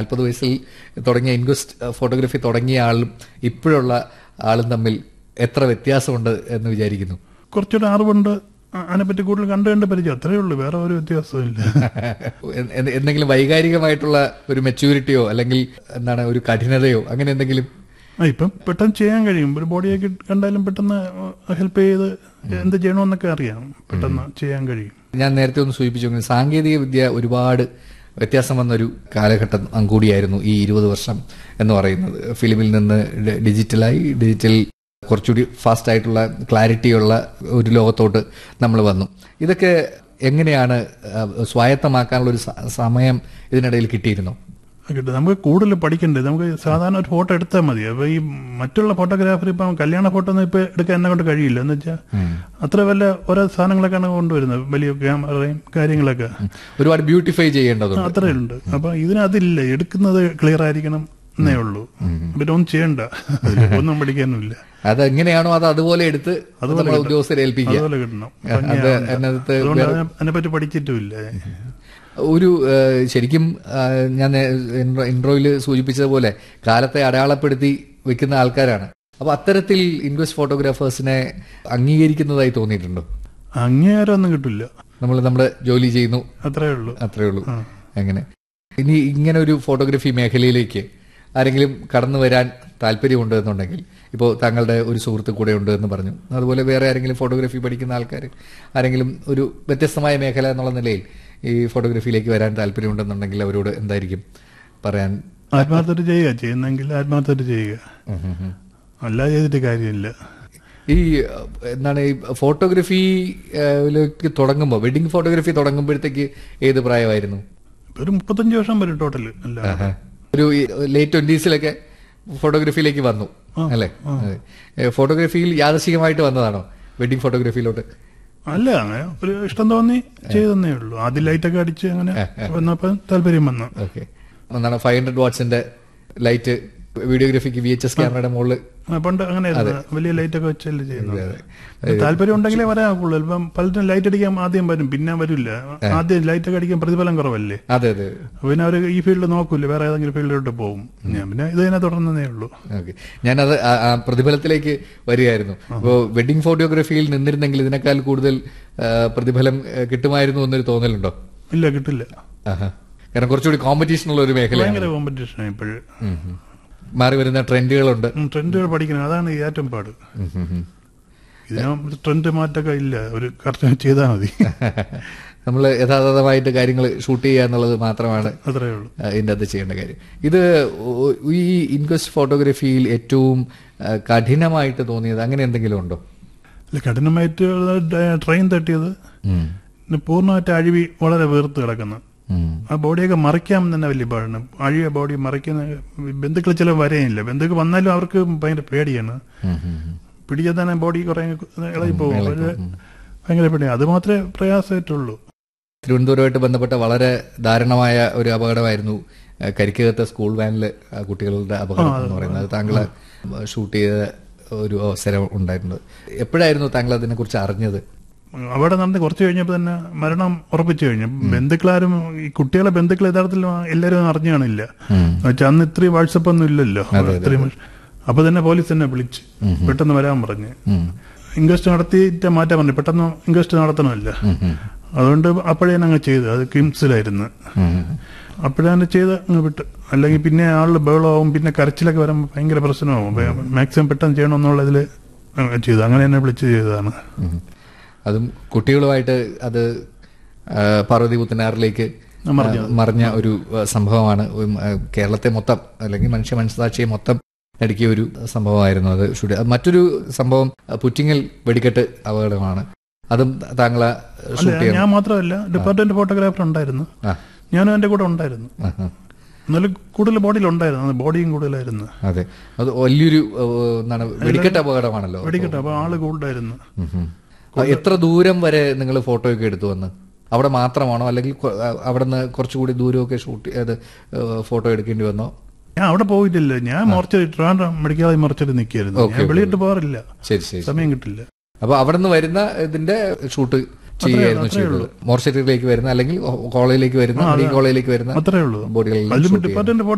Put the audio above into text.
നാൽപ്പത് വയസ്സിൽ തുടങ്ങിയ ഇൻക്വസ്റ്റ് ഫോട്ടോഗ്രാഫി തുടങ്ങിയ ആളും ഇപ്പോഴുള്ള ആളും തമ്മിൽ എത്ര വ്യത്യാസമുണ്ട് എന്ന് വിചാരിക്കുന്നു കുറച്ചുകൂടെ അറിവുണ്ട് അ- അതിനെപ്പറ്റി കൂടുതൽ കണ്ടു കണ്ട് പരിചയം അത്രേ ഉള്ളൂ വേറെ ഒരു വ്യത്യാസവും ഇല്ല എ- എ- എന്തെങ്കിലും വൈകാരികമായിട്ടുള്ള ഒരു മെച്യൂരിറ്റിയോ അല്ലെങ്കിൽ എന്താണ് ഒരു കഠിനതയോ അങ്ങനെ എന്തെങ്കിലും ആ, ഇപ്പം പെട്ടെന്ന് ചെയ്യാൻ കഴിയും ഒരു ബോഡിയൊക്കെ കണ്ടാലും പെട്ടെന്ന് ഹെൽപ്പ് ചെയ്ത് എന്ത് ചെയ്യണമെന്നൊക്കെ അറിയാം പെട്ടെന്ന് ചെയ്യാൻ കഴിയും ഞാൻ നേരത്തെ ഒന്ന് സൂചിപ്പിച്ചു സാങ്കേതിക വിദ്യ ഒരുപാട് വ്യത്യാസം വന്നൊരു കാലഘട്ടം കൂടിയായിരുന്നു ഈ ഇരുപത് വർഷം എന്ന് പറയുന്നത് ഫിലിമിൽ നിന്ന് ഡി- ഡിജിറ്റലായി ഡിജിറ്റൽ കുറച്ചുകൂടി ഫാസ്റ്റ് ആയിട്ടുള്ള ക്ലാരിറ്റിയുള്ള ഒരു ലോകത്തോട്ട് നമ്മൾ വന്നു ഇതൊക്കെ എങ്ങനെയാണ് ആ, സ്വായത്തമാക്കാനുള്ള ഒരു സ- സമയം ഇതിനിടയിൽ കിട്ടിയിരുന്നോ കിട്ടും നമുക്ക് കൂടുതൽ പഠിക്കണ്ടേ നമുക്ക് സാധാരണ ഒരു ഫോട്ടോ എടുത്താൽ മതി അപ്പൊ ഈ മറ്റുള്ള ഫോട്ടോഗ്രാഫർ ഇപ്പം കല്യാണ ഫോട്ടോ ഒന്നും ഇപ്പൊ എടുക്കാൻ എന്നെ കൊണ്ട് കഴിയില്ല എന്ന് വെച്ചാൽ അത്ര വല്ല ഓരോ സാധനങ്ങളൊക്കെയാണ് കൊണ്ടുവരുന്നത് വലിയ ക്യാമറയും കാര്യങ്ങളൊക്കെ ഒരുപാട് ബ്യൂട്ടിഫൈ ചെയ്യേണ്ടതുണ്ട് അത്രേ ഉണ്ട് അപ്പൊ ഇതിനതില്ല എടുക്കുന്നത് ക്ലിയർ ആയിരിക്കണം എന്നേ ഉള്ളൂ പിന്നെ ഒന്നും ചെയ്യണ്ട അതില് ഒന്നും പഠിക്കാനുമില്ല അത് എങ്ങനെയാണോ അത് അതുപോലെ എടുത്ത് നമ്മളെ ഉദ്യോഗസ്ഥരെ ഏൽപ്പിക്കുക അതുപോലെ കിട്ടണം അത് അതിനകത്ത് അതുകൊണ്ട് അതിനെ അതിനെപ്പറ്റി പഠിച്ചിട്ടുമില്ല ഒരു ഏഹ്, ശരിക്കും ആഹ്, ഞാൻ ഇൻട്രോയിൽ സൂചിപ്പിച്ചതുപോലെ കാലത്തെ അടയാളപ്പെടുത്തി വെക്കുന്ന ആൾക്കാരാണ് അപ്പൊ അത്തരത്തിൽ ഇൻവെസ്റ്റ് ഫോട്ടോഗ്രാഫേഴ്സിനെ അംഗീകരിക്കുന്നതായി തോന്നിയിട്ടുണ്ടോ അംഗീകാരം ഒന്നും കിട്ടില്ല നമ്മൾ നമ്മുടെ ജോലി ചെയ്യുന്നു അത്രേ ഉള്ളൂ അത്രേ ഉള്ളൂ അങ്ങനെ ഇനി ഇങ്ങനെ ഒരു ഫോട്ടോഗ്രാഫി മേഖലയിലേക്ക് ആരെങ്കിലും കടന്നു വരാൻ താല്പര്യമുണ്ട് എന്നുണ്ടെങ്കിൽ ഇപ്പോൾ താങ്കളുടെ ഒരു സുഹൃത്ത് കൂടെ ഉണ്ട് എന്ന് പറഞ്ഞു അതുപോലെ വേറെ ആരെങ്കിലും ഫോട്ടോഗ്രാഫി പഠിക്കുന്ന ആൾക്കാർ ആരെങ്കിലും ഒരു വ്യത്യസ്തമായ മേഖല എന്നുള്ള നിലയിൽ ഈ ഫോട്ടോഗ്രാഫിയിലേക്ക് വരാൻ താല്പര്യമുണ്ടെന്നുണ്ടെങ്കിൽ അവരോട് എന്തായിരിക്കും പറയാൻ ആത്മാർത്ഥത ചെയ്യുക ചെയ്യുന്നെങ്കിൽ ആത്മാർത്ഥത ചെയ്യുക അല്ലാതെ ചെയ്തിട്ട് കാര്യമില്ല ഈ അഹ്, എന്താണ് ഈ ഫോട്ടോഗ്രാഫിയിലേക്ക് തുടങ്ങുമ്പോൾ വെഡിങ് ഫോട്ടോഗ്രാഫി തുടങ്ങുമ്പോഴത്തേക്ക് ഏത് പ്രായമായിരുന്നു ഇപ്പൊ ഒരു മുപ്പത്തഞ്ച് വർഷം വരും ടോട്ടൽ അല്ല ഒരു ലേറ്റ് ട്വന്റീസിലൊക്കെ ഫോട്ടോഗ്രാഫിയിലേക്ക് വന്നു അല്ലേ അതെ. ഏ, ഫോട്ടോഗ്രാഫിയിൽ യാദർശികമായിട്ട് വന്നതാണോ വെഡിങ് ഫോട്ടോഗ്രാഫിയിലോട്ട് അല്ല അങ്ങനെ ഒരു ഇഷ്ടം തോന്നി ചെയ്തെന്നേ ഉള്ളൂ ആദ്യം ലൈറ്റൊക്കെ അടിച്ച് അങ്ങനെ വന്നപ്പോ താല്പര്യം വന്നു ഓക്കെ എന്താണ് ഫൈവ് ഹൺഡ്രഡ് വാട്ട്സിന്റെ ലൈറ്റ് വീഡിയോഗ്രാഫിക്ക് വി എച്ച് എസ് ക്യാമറയുടെ മുകളിൽ ആ, പണ്ട് അങ്ങനെ വലിയ ലൈറ്റൊക്കെ വെച്ചല്ലേ ചെയ്യുന്നത് താല്പര്യം ഉണ്ടെങ്കിലേ വരാക്കുള്ളൂ ഇപ്പം പലരും ലൈറ്റ് അടിക്കാൻ ആദ്യം വരും പിന്നെ വരില്ല ആദ്യം ലൈറ്റൊക്കെ അടിക്കാൻ പ്രതിഫലം കുറവല്ലേ അതെ അതെ അപ്പൊ പിന്നെ അവർ ഈ ഫീൽഡ് നോക്കൂല വേറെ ഏതെങ്കിലും ഫീൽഡിലോട്ട് പോകും ഞാൻ പിന്നെ ഇത് തന്നെ തുടർന്നതേ ഉള്ളൂ ഓക്കെ ഞാനത് ആ- ആ പ്രതിഫലത്തിലേക്ക് വരികയായിരുന്നു ഇപ്പോൾ വെഡിങ് ഫോട്ടോഗ്രാഫിയിൽ നിന്നിരുന്നെങ്കിൽ ഇതിനേക്കാൾ കൂടുതൽ ആ, പ്രതിഫലം ആ, കിട്ടുമായിരുന്നു എന്നൊരു തോന്നലുണ്ടോ ഇല്ല കിട്ടില്ല ആഹാ. കാരണം കുറച്ചുകൂടി കോമ്പറ്റീഷൻ ഉള്ള ഒരു മേഖലയാണ് ഭയങ്കര കോമ്പറ്റീഷൻ ഇപ്പോഴ് ഉം, ഉം. മാറി വരുന്ന ട്രെൻഡുകളുണ്ട് ട്രെൻഡുകൾ പഠിക്കണം അതാണ് ഈ ഏറ്റവും പാട് ഉം, ഉം, ഉം. ഇതിന് ട്രെൻഡ് മാറ്റമൊക്കെ ഇല്ല ഒരു കറക്റ്റ് ചെയ്താൽ മതി നമ്മൾ യഥാർത്ഥമായിട്ട് കാര്യങ്ങൾ ഷൂട്ട് ചെയ്യുക എന്നുള്ളത് മാത്രമാണ് അത്രേ ഉള്ളൂ ആ, ഇതിൻ്റെ അകത്ത് ചെയ്യേണ്ട കാര്യം ഇത് ഒ- ഈ ഇൻക്വസ്റ്റ് ഫോട്ടോഗ്രാഫിയിൽ ഏറ്റവും ആ, കഠിനമായിട്ട് തോന്നിയത് അങ്ങനെ എന്തെങ്കിലും ഉണ്ടോ അല്ല കഠിനമായിട്ട് ട്രെയിൻ തട്ടിയത് പിന്നെ പൂർണ്ണമായിട്ട് അഴിവി വളരെ വീർത്ത് കിടക്കുന്നു ഉം. ആ ബോഡിയൊക്കെ മറിക്കാൻ തന്നെ വലിയ പാടാണ് അഴിയ ബോഡി മറിക്കുന്ന ബന്ധുക്കൾ ചില വരെയില്ല ബന്ധുക്കൾ വന്നാലും അവർക്ക് ഭയങ്കര പേടിയാണ് ഉം, ഉം, ഉം. പിടിച്ചാൽ തന്നെ ബോഡി കുറെ ഇളകി പോകും അവര് ഭയങ്കര പേടിയാണ് അത് മാത്രമേ പ്രയാസമായിട്ടുള്ളൂ തിരുവനന്തപുരമായിട്ട് ബന്ധപ്പെട്ട വളരെ ദാരുണമായ ഒരു അപകടമായിരുന്നു ആ, കരിക്കകത്തെ സ്കൂൾ വാനിൽ കുട്ടികളുടെ അപകടം എന്ന് പറയുന്നത് അത് താങ്കൾ ഷൂട്ട് ചെയ്ത ഒരു അവസരം ഉണ്ടായിരുന്നത് എപ്പോഴായിരുന്നു താങ്കൾ അതിനെക്കുറിച്ച് അറിഞ്ഞത് അവിടെ നടന്ന് കുറച്ച് കഴിഞ്ഞപ്പോൾ തന്നെ മരണം ഉറപ്പിച്ചു കഴിഞ്ഞു ബന്ധുക്കളാരും ഈ കുട്ടികളെ ബന്ധുക്കൾ യഥാർത്ഥത്തിൽ എല്ലാവരും അറിഞ്ഞു കാണില്ല എന്നുവെച്ചാൽ അന്ന് ഇത്രയും വാട്സപ്പ് ഒന്നും ഇല്ലല്ലോ ഇത്രയും അപ്പൊ തന്നെ പോലീസ് തന്നെ വിളിച്ച് പെട്ടെന്ന് വരാൻ പറഞ്ഞ് ഉം. ഇൻക്വസ്റ്റ് നടത്തിയിട്ട് മാറ്റാൻ പറഞ്ഞു പെട്ടെന്ന് ഇൻക്വസ്റ്റ് നടത്തണമല്ല ഉം, ഉം. അതുകൊണ്ട് അപ്പോഴേ ഞാൻ അങ്ങ് ചെയ്തു അത് കിംസിലായിരുന്നു ഉം. അപ്പോഴേ തന്നെ ചെയ്ത് അങ്ങ് വിട്ട് അല്ലെങ്കിൽ പിന്നെ ആളിൽ ബഹളമാവും പിന്നെ കരച്ചിലൊക്കെ വരുമ്പോൾ ഭയങ്കര പ്രശ്നമാവും മാക്സിമം പെട്ടെന്ന് ചെയ്യണമെന്നുള്ളതിൽ ചെയ്തു അങ്ങനെ തന്നെ വിളിച്ച് ചെയ്തതാണ് ഉം. അതും കുട്ടികളുമായിട്ട് അത് ആ, പാർവതി പുത്തനാറിലേക്ക് ആ, മറിഞ്ഞ ഒരു ആ, സംഭവമാണ് ഉം, ആ, കേരളത്തെ മൊത്തം അല്ലെങ്കിൽ മനുഷ്യ മനസ്സാക്ഷിയെ മൊത്തം നടുക്കിയ ഒരു സംഭവമായിരുന്നു അത് ഷൂട്ട് ചെയ്ത- മറ്റൊരു സംഭവം ആ, പുറ്റിങ്ങൽ വെടിക്കെട്ട് അപകടമാണ് അതും താങ്കൾ ഷൂട്ട് അല്ല ചെയ്യാൻ ഞാൻ മാത്രമല്ല ഡിപ്പാർട്ട്മെന്റ് ഫോട്ടോഗ്രാഫർ ഉണ്ടായിരുന്നു ആ ഞാനും എന്റെ കൂടെ ഉണ്ടായിരുന്നു ആ, ആ. എന്നാലും കൂടുതൽ ബോഡിയിൽ ഉണ്ടായിരുന്നു ബോഡിയും കൂടുതലായിരുന്നു അതെ അത് വലിയൊരു ആ, എന്താണ് വെടിക്കെട്ട് അപകടമാണല്ലോ വെടിക്കട്ടെ അപ്പൊ ആള് കൂടുതലായിരുന്നു ഉം, ഉം. ആ, എത്ര ദൂരം വരെ നിങ്ങൾ ഫോട്ടോയൊക്കെ എടുത്തു വന്ന് അവിടെ മാത്രമാണോ അല്ലെങ്കിൽ കൊ- ആ, അവിടെ നിന്ന് കുറച്ചുകൂടി ദൂരമൊക്കെ ഷൂട്ട് ചെയ്ത് ഫോട്ടോ എടുക്കേണ്ടി വന്നോ ഞാൻ അവിടെ പോയിട്ടില്ല ഞാൻ mortuary Trivandrum medical college mortuary നിൽക്കായിരുന്നു ഞാൻ വെളിയിട്ട് പോകാറില്ല ശരി ശരി സമയം കിട്ടില്ല അപ്പൊ അവിടെ നിന്ന് വരുന്ന ഇതിന്റെ ഷൂട്ട് ചെയ്യുകയായിരുന്നു ചെയ്തത് മോർച്ചറിയിലേക്ക് വരുന്ന അല്ലെങ്കിൽ കോളേജിലേക്ക് വരുന്ന മെഡിക്കൽ കോളേജിലേക്ക് വരുന്ന അത്രേ ഉള്ളൂ ബോഡികളിൽ അതിലും ഡിപ്പാർട്ട്മെന്റ്